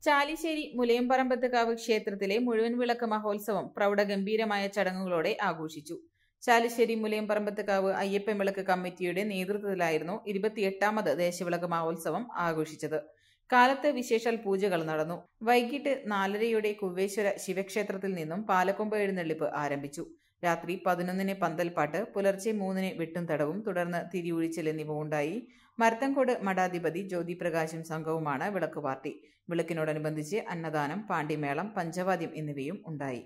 ചാലിശ്ശേരി മുലയമ്പറമ്പത്തുകാവ് ക്ഷേത്രത്തിലെ മുഴുവൻ വിളക്ക് മഹോത്സവം പ്രൗഢഗംഭീരമായ ചടങ്ങുകളോടെ ആഘോഷിച്ചു ചാലിശ്ശേരി മുലയമ്പറമ്പത്തുകാവ് അയ്യപ്പൻ വിളക്ക് കമ്മിറ്റിയുടെ നേതൃത്വത്തിലായിരുന്നു ഇരുപത്തിയെട്ടാമത് ദേശവിളക്ക് മഹോത്സവം ആഘോഷിച്ചത് കാലത്ത് വിശേഷാൽ പൂജകൾ നടന്നു വൈകിട്ട് നാലരയോടെ കുവ്വേശ്വര ശിവക്ഷേത്രത്തിൽ നിന്നും പാലക്കൊമ്പ് എഴുന്നള്ളിപ്പ് ആരംഭിച്ചു രാത്രി പതിനൊന്നിന് പന്തൽപ്പാട്ട് പുലർച്ചെ മൂന്നിന് വെട്ടും തടവും തുടർന്ന് തിരിയൊഴിച്ചൽ എന്നിവ ഉണ്ടായി മരത്തങ്കോട് മഠാധിപതി ജ്യോതിപ്രകാശും സംഘവുമാണ് വിളക്ക് പാർട്ടി വിളക്കിനോടനുബന്ധിച്ച് അന്നദാനം പാണ്ടിമേളം പഞ്ചവാദ്യം എന്നിവയും ഉണ്ടായി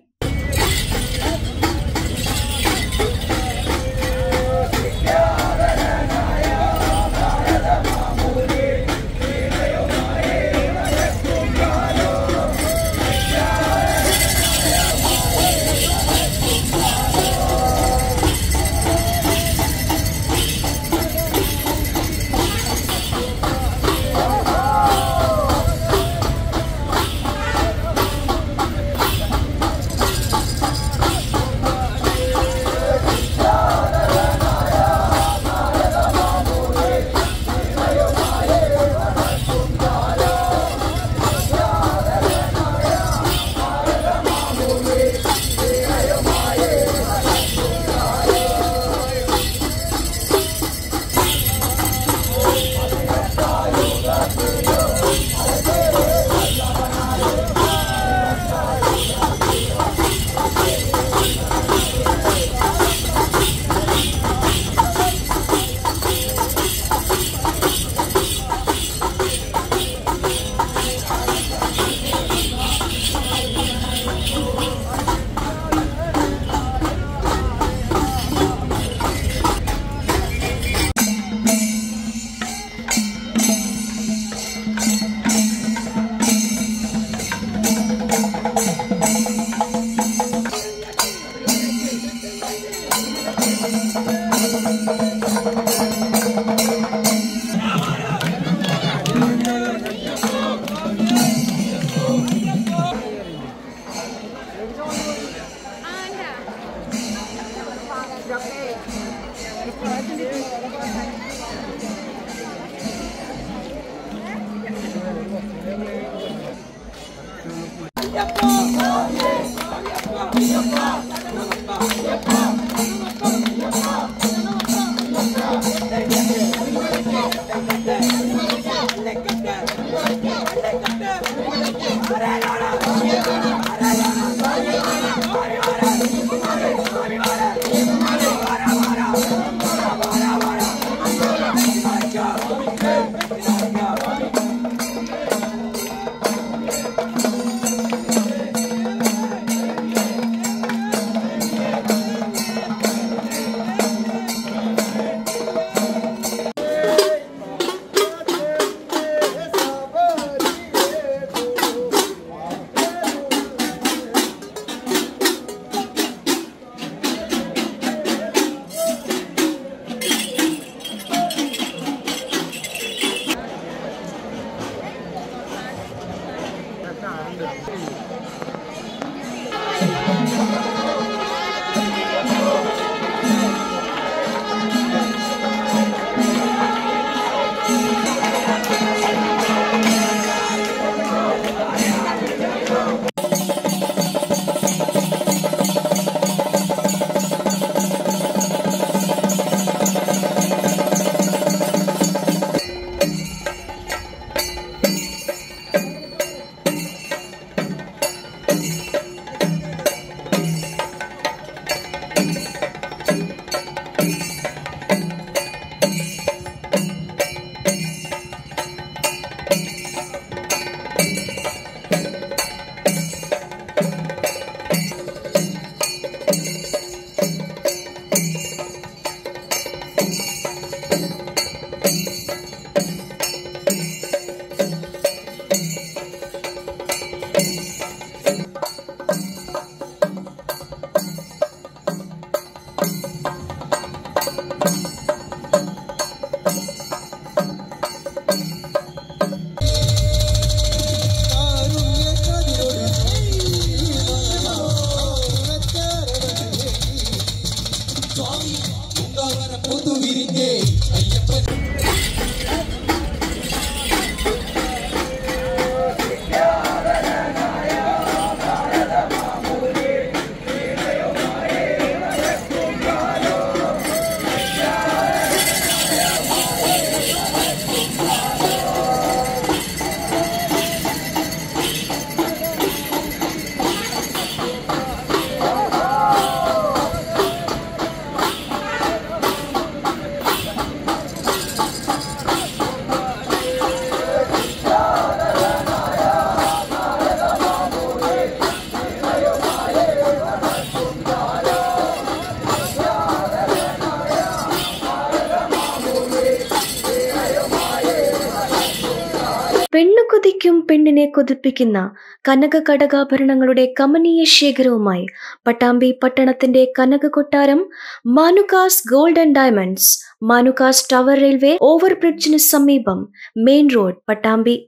പെണ്ണു കൊതിക്കും പെണ്ണിനെ കൊതിപ്പിക്കുന്ന കനക കടകാഭരണങ്ങളുടെ കമനീയ ശേഖരവുമായി പട്ടാമ്പി പട്ടണത്തിന്റെ കനക കൊട്ടാരം Manukas gold and diamonds Manukas tower railway ഓവർബ്രിഡ്ജിന് സമീപം മെയിൻ റോഡ് പട്ടാമ്പി